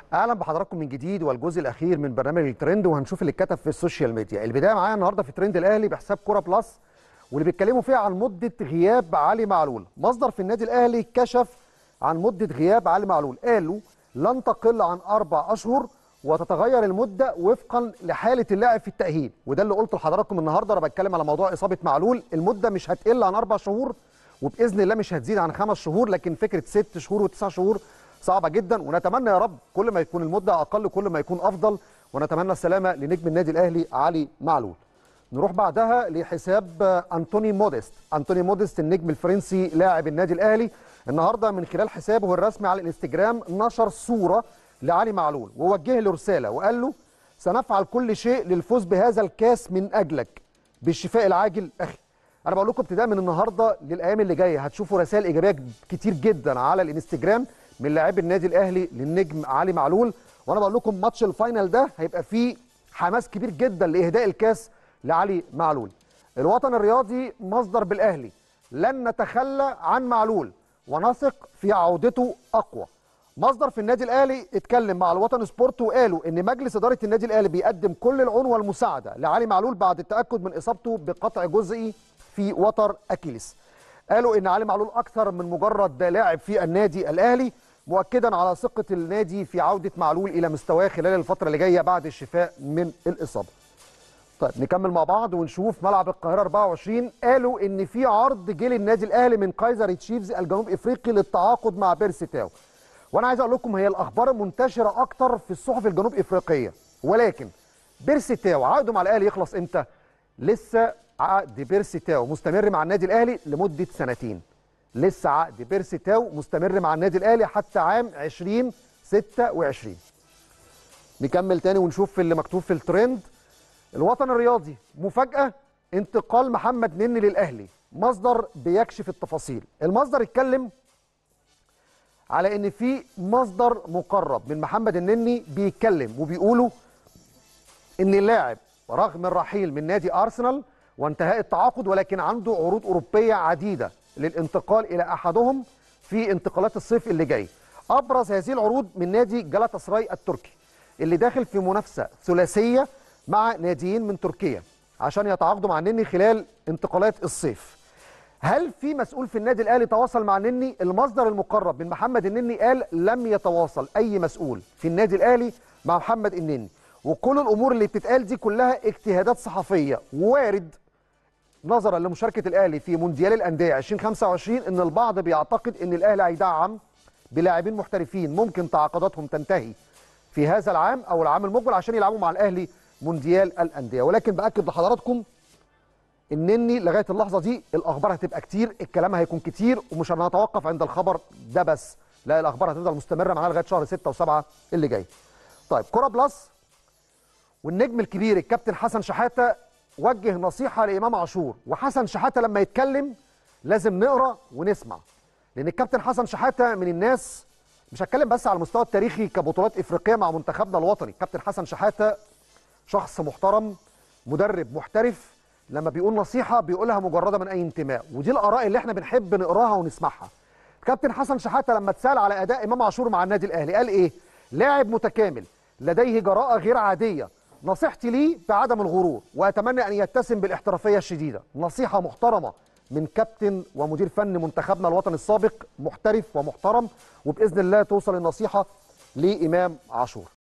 اهلا بحضراتكم من جديد والجزء الاخير من برنامج الترند وهنشوف اللي اتكتب في السوشيال ميديا البدايه معايا النهارده في ترند الاهلي بحساب كوره بلس واللي بيتكلموا فيها عن مده غياب علي معلول مصدر في النادي الاهلي كشف عن مده غياب علي معلول قالوا لن تقل عن اربع اشهر وتتغير المده وفقا لحاله اللاعب في التاهيل وده اللي قلته لحضراتكم النهارده انا بتكلم على موضوع اصابه معلول المده مش هتقل عن اربع شهور وباذن الله مش هتزيد عن خمس شهور لكن فكره ست شهور وتسع شهور صعبه جدا ونتمنى يا رب كل ما يكون المده اقل كل ما يكون افضل ونتمنى السلامه لنجم النادي الاهلي علي معلول نروح بعدها لحساب انتوني موديست انتوني موديست النجم الفرنسي لاعب النادي الاهلي النهارده من خلال حسابه الرسمي على الانستجرام نشر صوره لعلي معلول ووجه له رساله وقال له سنفعل كل شيء للفوز بهذا الكاس من اجلك بالشفاء العاجل اخي انا بقول لكم ابتداء من النهارده للايام اللي جايه هتشوفوا رسائل ايجابيه كتير جدا على الانستجرام من لاعبي النادي الاهلي للنجم علي معلول وانا بقول لكم ماتش الفاينل ده هيبقى فيه حماس كبير جدا لاهداء الكاس لعلي معلول الوطن الرياضي مصدر بالاهلي لن نتخلى عن معلول ونثق في عودته اقوى مصدر في النادي الاهلي اتكلم مع الوطن سبورت وقالوا ان مجلس اداره النادي الاهلي بيقدم كل العون والمساعده لعلي معلول بعد التاكد من اصابته بقطع جزئي في وتر اكيليس قالوا ان علي معلول اكثر من مجرد لاعب في النادي الاهلي مؤكدا على ثقه النادي في عوده معلول الى مستواه خلال الفتره اللي جايه بعد الشفاء من الاصابه طيب نكمل مع بعض ونشوف ملعب القاهره 24 قالوا ان في عرض جه للنادي الاهلي من كايزر تشيفز الجنوب افريقي للتعاقد مع بيرسي تاو وانا عايز اقول لكم هي الاخبار منتشره اكتر في الصحف الجنوب افريقيه ولكن بيرسي تاو عقده مع الاهلي يخلص امتى لسه عقد بيرسي تاو مستمر مع النادي الاهلي لمده سنتين لسه عقد بيرسي تاو مستمر مع النادي الاهلي حتى عام 2026 نكمل تاني ونشوف اللي مكتوب في الترند الوطن الرياضي مفاجاه انتقال محمد نني للاهلي مصدر بيكشف التفاصيل المصدر اتكلم على ان في مصدر مقرب من محمد النني بيتكلم وبيقولوا ان اللاعب رغم الرحيل من نادي ارسنال وانتهاء التعاقد ولكن عنده عروض اوروبيه عديده للانتقال الى احدهم في انتقالات الصيف اللي جاي ابرز هذه العروض من نادي جالاتا سراي التركي اللي داخل في منافسه ثلاثيه مع ناديين من تركيا عشان يتعاقدوا مع النني خلال انتقالات الصيف هل في مسؤول في النادي الاهلي تواصل مع النني المصدر المقرب من محمد النني قال لم يتواصل اي مسؤول في النادي الاهلي مع محمد النني وكل الامور اللي بتتقال دي كلها اجتهادات صحفيه وارد نظرا لمشاركه الاهلي في مونديال الانديه 2025 ان البعض بيعتقد ان الاهلي هيدعم بلاعبين محترفين ممكن تعاقداتهم تنتهي في هذا العام او العام المقبل عشان يلعبوا مع الاهلي مونديال الانديه ولكن باكد لحضراتكم انني لغايه اللحظه دي الاخبار هتبقى كتير الكلام هيكون كتير ومش هنتوقف عند الخبر ده بس لا الاخبار هتفضل مستمره معانا لغايه شهر 6 و7 اللي جاي طيب كره بلس والنجم الكبير الكابتن حسن شحاته وجه نصيحه لامام عاشور وحسن شحاته لما يتكلم لازم نقرا ونسمع لان الكابتن حسن شحاته من الناس مش هتكلم بس على المستوى التاريخي كبطولات افريقيه مع منتخبنا الوطني الكابتن حسن شحاته شخص محترم مدرب محترف لما بيقول نصيحه بيقولها مجرده من اي انتماء ودي الاراء اللي احنا بنحب نقراها ونسمعها كابتن حسن شحاته لما اتسال على اداء امام عاشور مع النادي الاهلي قال ايه لاعب متكامل لديه جراءه غير عاديه نصيحتي ليه بعدم الغرور واتمنى ان يتسم بالاحترافيه الشديده نصيحه محترمه من كابتن ومدير فن منتخبنا الوطني السابق محترف ومحترم وباذن الله توصل النصيحه لامام عاشور